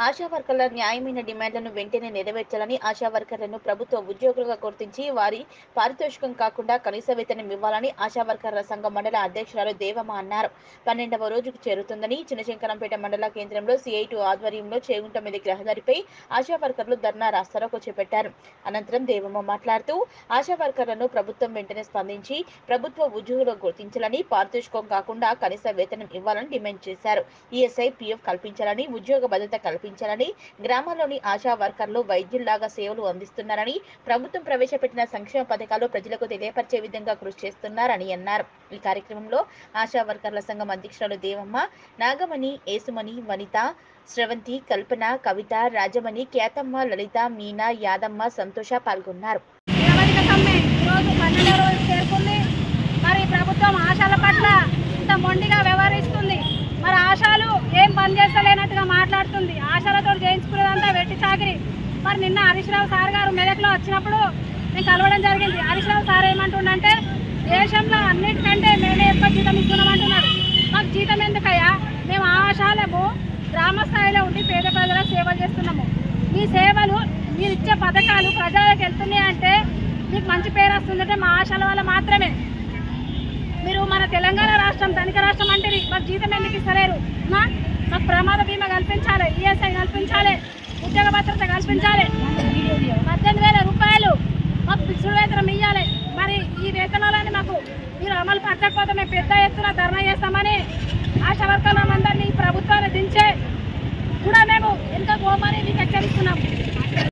ఆశా వర్కర్ల న్యాయమైన డిమాండ్లను వెంటనే నెరవేర్చాలని ఆశా వర్కర్లను ప్రభుత్వ ఉద్యోగులుగా గుర్తించి వారి పారితోషికం కాకుండా కనీస వేతనం ఇవ్వాలని ఆశా వర్కర్ల సంఘం మండల అధ్యక్షురాలు దేవమ్మ అన్నారు పన్నెండవ రోజుకు చేరుతుందని చిన్నశంకరంపేట మండల కేంద్రంలో సిఐటు ఆధ్వర్యంలో చేగుంట మీద రహదారిపై ఆశా వర్కర్లు ధర్నా రాస్తారోకో చేపట్టారు అనంతరం దేవమ్మ మాట్లాడుతూ ఆశా వర్కర్లను ప్రభుత్వం వెంటనే స్పందించి ప్రభుత్వ ఉద్యోగులు గుర్తించాలని పారితోషికం కాకుండా కనీస వేతనం ఇవ్వాలని డిమాండ్ చేశారు ఈఎస్ఐ పీఎఫ్ కల్పించాలని ఉద్యోగ భద్రత కల్పించాలని గ్రామాల్లోని ఆశా వర్కర్లు వైద్యుల్లాగా సేవలు అందిస్తున్నారని ప్రభుత్వం ప్రవేశపెట్టిన సంక్షేమ పథకాలు ప్రజలకు తెలియపరిచే విధంగా కృషి చేస్తున్నారని అన్నారు ఈ కార్యక్రమంలో ఆశా వర్కర్ల సంఘం అధ్యక్షురాలు దేవమ్మ నాగమణి ఏసుమణి వనిత స్రవంతి కల్పన కవిత రాజమణి ఖ్యాతమ్మ లలిత మీనా యాదమ్మ సంతోష పాల్గొన్నారు నిరవధిక సమ్మె ఈరోజు పన్నెండో రోజు చేరుకుంది మరి ప్రభుత్వం ఆశాల పట్ల ఇంత మొండిగా వ్యవహరిస్తుంది మరి ఆశాలు ఏం పని చేస్తలేనట్టుగా మాట్లాడుతుంది ఆశాలతో చేయించుకునేదంతా వెట్టి చాకిరి మరి నిన్న హరీష్ రావు సార్ గారు మెదక్లో వచ్చినప్పుడు నేను కలవడం జరిగింది హరీష్ రావు సార్ ఏమంటుండంటే దేశంలో అన్నిటికంటే మేమే ఎక్కువ జీతం ఇస్తున్నామంటున్నాడు మాకు జీతం ఎందుకయ్యా మేము ఆశాలము గ్రామ స్థాయిలో ఉండి పేద ప్రజలకు సేవలు చేస్తున్నాము మీ సేవలు మీరు ఇచ్చే పథకాలు ప్రజలకు వెళ్తున్నాయి అంటే మీకు మంచి పేరు వస్తుందంటే మా ఆశల వల్ల మాత్రమే మీరు మన తెలంగాణ రాష్ట్రం ధనిక రాష్ట్రం అంటే మాకు జీతం ఎందుకు ఇస్తలేరు మా మాకు ప్రమాద బీమా కల్పించాలి ఈఎస్ఐ కల్పించాలి ఉద్యోగ భద్రత కల్పించాలి పద్దెనిమిది వేల రూపాయలు మాకు ఫిక్స్డ్ వేతనం ఇవ్వాలి మరి ఈ వేతనాలని మాకు మీరు అమలు పరచకపోతే మేము పెద్ద ఎత్తున ధర్నా చేస్తామని ఆశా వర్కర్లందరినీ ఈ ప్రభుత్వాన్ని దించే కూడా మేము ఎంత పోమని మీకు హెచ్చరిస్తున్నాం